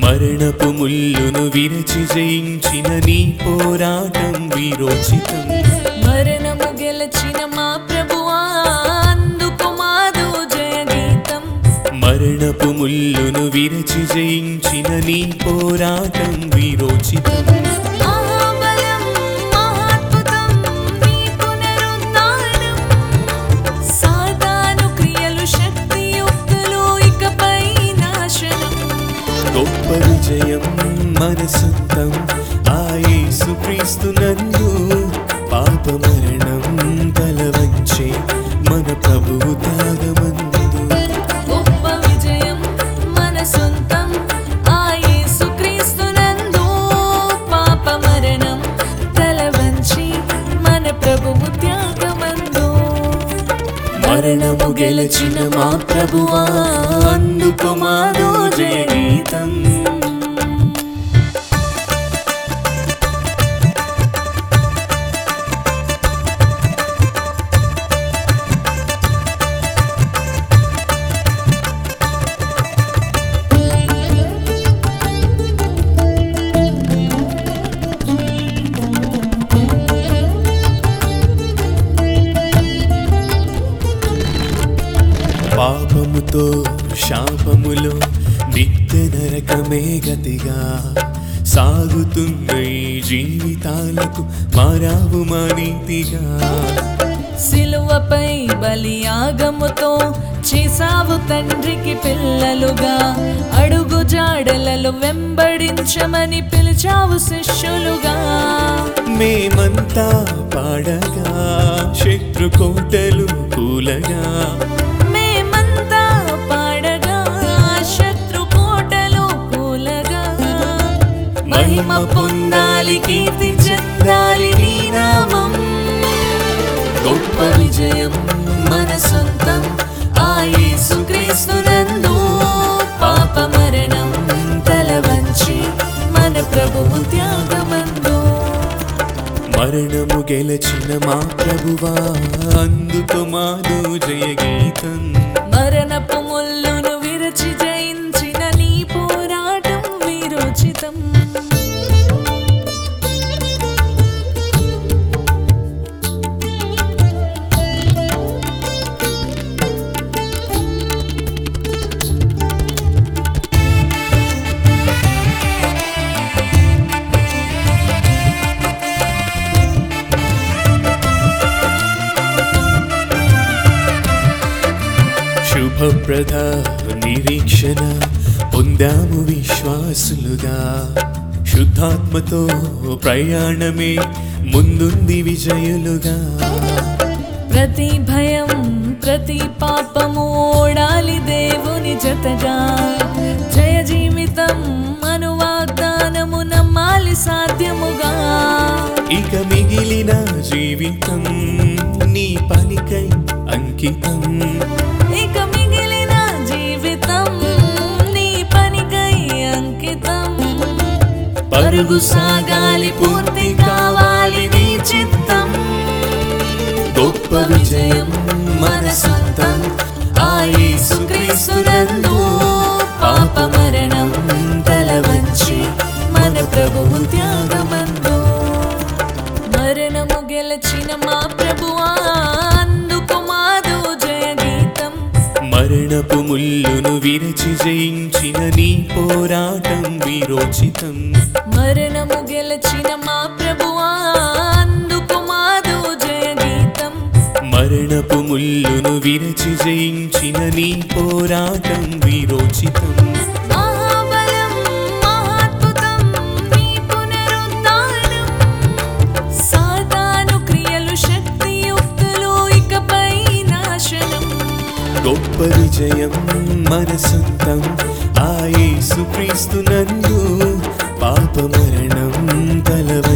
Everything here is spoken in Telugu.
మరణపు ముల్లును విరచి జయించిన నీ పోరాటం వీరోచితం మరణము గెలచిన మా ప్రభువా అందుకు మాదు జయ గీతం మరణపు ముల్లును విరచి జయించిన నీ పోరాటం వీరోచితం మహాబలం మహాద్భుతం నీ పునరుద్ధానం సాతాను క్రియలు శక్తియుక్తులు ఇకపై నాశనం గొప్ప విజయం మన సొంతం ఆ యేసు క్రీస్తు నందు పాప మరణం తల వంచే మన ప్రభువు త్యాగమందు గొప్ప విజయం మన సొంతం ఆ యేసుక్రీస్తునందు పాప మరణం తల వంచి మన ప్రభువు త్యాగమందు మరణము గెలచిన మా ప్రభువా అందుకు మాదో జయ గీతం పాపముతో శాపములో నిత్య నరకమే గతిగా సాగుతున్న ఈ జీవితాలకు మారావు మా నీతిగా సిలువపై బలియాగముతో చేసావు తండ్రికి పిల్లలుగా అడుగు జాడలలో వెంబడించమని పిలిచావు శిష్యులుగా మేమంతా పాడగా శత్రు కోటలు కూలగా మేమంతా పాడగా శత్రు కోటలు కూలగా మహిమ పొందాలి కీర్తి చెందాలి నీ నామం గొప్ప విజయం మన సొంతం ఆ యేసుక్రీస్తునందు పాప మరణం తల వంచి మన ప్రభువు త్యాగమందు మరణము గెలచిన మా ప్రభువా అందుకు మాదో జయ గీతం మరణపు ముల్లును విరచి జయించిన నీ పోరాటం వీరోచితం శుభప్రద నిరీక్షణ పొందాము విశ్వాసులుగా శుద్ధాత్మతో ప్రయాణమే ముందుంది విజయులుగా ప్రతి భయం ప్రతి పాపము ఓడాలి దేవుని జతగా జయ జీవితం అను వాగ్దానము నమ్మాలి సాధ్యముగా ఇక మిగిలిన జీవితం నీ పనికై అంకితం ఇక మిగిలిన జీవితం నీ పనికై అంకితం పరుగు సాగాలి పూర్తి కావాలి నీ చిత్తం గొప్ప విజయం మన సొంతం ఆ యేసుక్రీస్తునందు పాప మరణం తల వంచి మన ప్రభువు త్యాగమందు మరణము గెలచిన మా ప్రభువా అందుకు మాదు జయ గీతం మరణపు ముల్లును విరచి జయించిన నీ పోరాటం వీరోచితం మరణము గెలచిన మా ప్రభువా అందుకు మాదు జయ గీతం మరణపు ముల్లును విరచి జయించిన నీ పోరాటం వీరోచితం మహాబలం మహాద్భుతం నీ పునరుద్ధానం సాతాను క్రియలు శక్తియుక్తులు ఇకపై నాశనం గొప్ప విజయం మన సొంతం ఆ యేసు క్రీస్తు నందు పాప మరణం తల